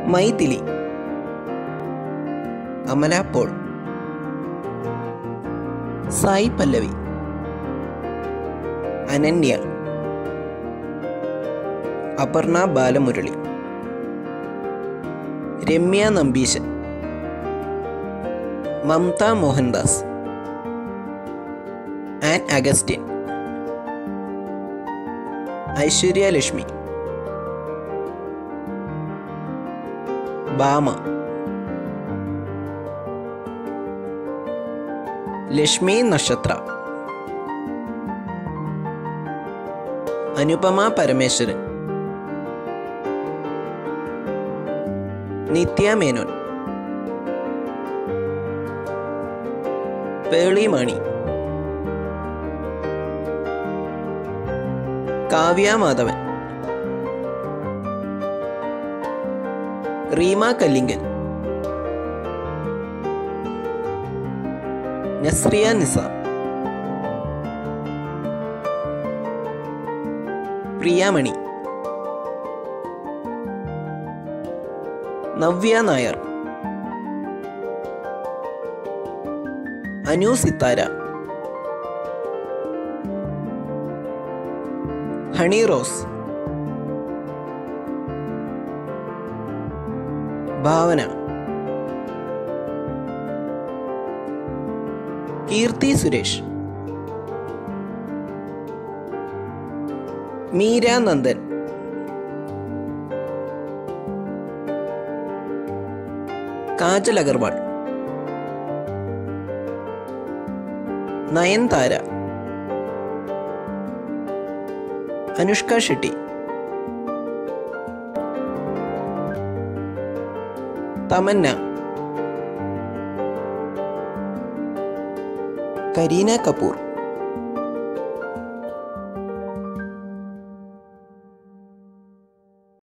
Maithili Amala Paul Sai Pallavi Ananya Aparna Balamurali Ramya Nambeesan Mamta Mohandas Ann Augustine Aishwarya Lakshmi Bhama Lakshmi Nakshatra Anupama Parameswaran Nithya Menen Pearle Maaney Kavya Madhavan Rima Kallingal Nazriya Nazim Priyamani Navya Nair Anu Sithara Honey Rose Bhavana Keerthy Suresh Meera Nandan Kajal Aggarwal Nayanthara Anushka Shetty Tamannaah Kareena Kapoor